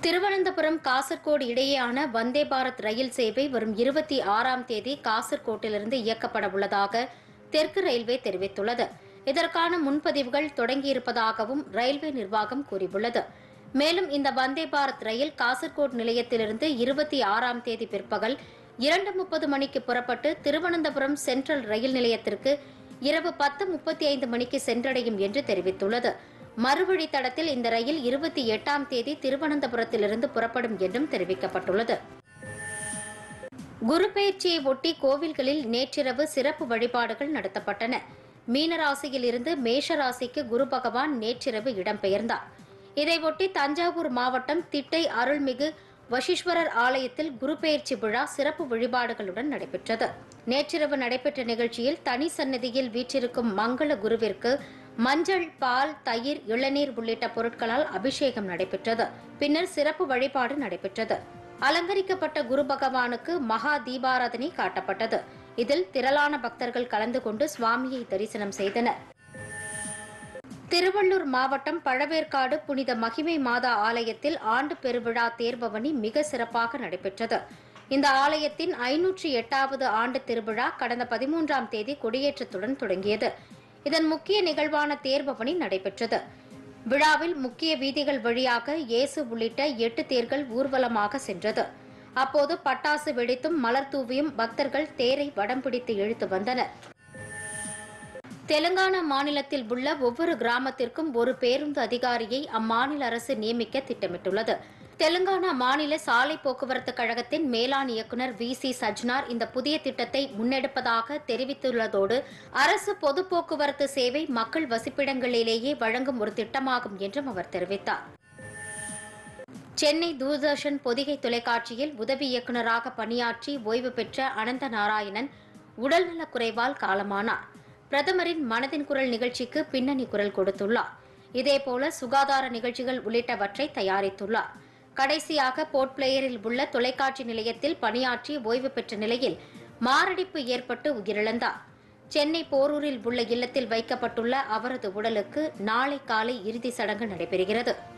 திருவனந்தபுரம் காசர்கோடு இடையேயான வந்தே பாரத் ரயில் சேவை வரும் இருபத்தி ஆறாம் தேதி காசர்கோட்டிலிருந்து இயக்கப்பட உள்ளதாக தெற்கு ரயில்வே தெரிவித்துள்ளது இதற்கான முன்பதிவுகள் தொடங்கியிருப்பதாகவும் ரயில்வே நிர்வாகம் கூறியுள்ளது மேலும் இந்த வந்தே பாரத் ரயில் காசர்கோட் நிலையத்திலிருந்து இருபத்தி ஆறாம் தேதி பிற்பகல் இரண்டு முப்பது மணிக்கு புறப்பட்டு திருவனந்தபுரம் சென்ட்ரல் ரயில் நிலையத்திற்கு இரவு பத்து முப்பத்தி ஐந்து மணிக்கு சென்றடையும் என்று தெரிவித்துள்ளது மறுவழித்தடத்தில் இந்த ரயில் இருபத்தி எட்டாம் தேதி திருவனந்தபுரத்திலிருந்து புறப்படும் என்றும் தெரிவிக்கப்பட்டுள்ளது குரு பெயர்ச்சியை ஒட்டி கோவில்களில் நேற்றிரவு சிறப்பு வழிபாடுகள் நடத்தப்பட்டன மீனராசியில் இருந்து மேஷ ராசிக்கு குரு பகவான் நேற்றிரவு இடம்பெயர்ந்தார் இதையொட்டி தஞ்சாவூர் மாவட்டம் திட்டை அருள்மிகு வசீஸ்வரர் ஆலயத்தில் குரு பெயர்ச்சி விழா சிறப்பு வழிபாடுகளுடன் நடைபெற்றது நேற்றிரவு நடைபெற்ற நிகழ்ச்சியில் தனி சன்னதியில் வீற்றிருக்கும் மங்கள குருவிற்கு மஞ்சள் பால் தயிர் இளநீர் உள்ளிட்ட பொருட்களால் அபிஷேகம் நடைபெற்றது பின்னர் சிறப்பு வழிபாடு நடைபெற்றது அலங்கரிக்கப்பட்ட குரு பகவானுக்கு மகா தீபாராதனை காட்டப்பட்டது இதில் திரளான பக்தர்கள் கலந்து கொண்டு சுவாமியை தரிசனம் செய்தனர் திருவள்ளூர் மாவட்டம் பழவேற்காடு புனித மகிமை மாதா ஆலயத்தில் ஆண்டு பெருவிழா தேர்பவனி மிக சிறப்பாக நடைபெற்றது இந்த ஆலயத்தின் ஐநூற்றி எட்டாவது ஆண்டு திருவிழா கடந்த பதிமூன்றாம் தேதி கொடியேற்றத்துடன் தொடங்கியது இதன் முக்கிய நிகழ்வான தேர்பவனி நடைபெற்றது விழாவில் முக்கிய வீதிகள் வழியாக இயேசு உள்ளிட்ட எட்டு தேர்கள் ஊர்வலமாக சென்றது அப்போது பட்டாசு வெடித்தும் மலர் தூவியும் பக்தர்கள் தேரை வடம் பிடித்து இழுத்து வந்தனர் தெலுங்கானா மாநிலத்தில் உள்ள ஒவ்வொரு கிராமத்திற்கும் ஒரு பேருந்து அதிகாரியை அம்மாநில அரசு நியமிக்க திட்டமிட்டுள்ளது தெலுங்கானா மாநில சாலை போக்குவரத்து கழகத்தின் மேலாண் இயக்குநர் வி சி சஜ்னார் இந்த புதிய திட்டத்தை முன்னெடுப்பதாக தெரிவித்துள்ளதோடு அரசு பொது போக்குவரத்து சேவை மக்கள் வசிப்பிடங்களிலேயே வழங்கும் ஒரு திட்டமாகும் என்றும் அவர் தெரிவித்தார் சென்னை தூர்தர்ஷன் பொதிகை தொலைக்காட்சியில் உதவி இயக்குநராக பணியாற்றி ஓய்வு பெற்ற அனந்த நாராயணன் உடல்நலக் குறைவால் காலமானார் பிரதமரின் மனதின் குரல் நிகழ்ச்சிக்கு பின்னணி குரல் கொடுத்துள்ளார் இதேபோல சுகாதார நிகழ்ச்சிகள் உள்ளிட்டவற்றை தயாரித்துள்ளார் கடைசியாக போர்ட் பிளேயரில் உள்ள தொலைக்காட்சி நிலையத்தில் பணியாற்றி ஓய்வு பெற்ற நிலையில் மாரடைப்பு ஏற்பட்டு உயிரிழந்தார் சென்னை போரூரில் உள்ள இல்லத்தில் வைக்கப்பட்டுள்ள அவரது உடலுக்கு நாளை காலை இறுதி சடங்கு நடைபெறுகிறது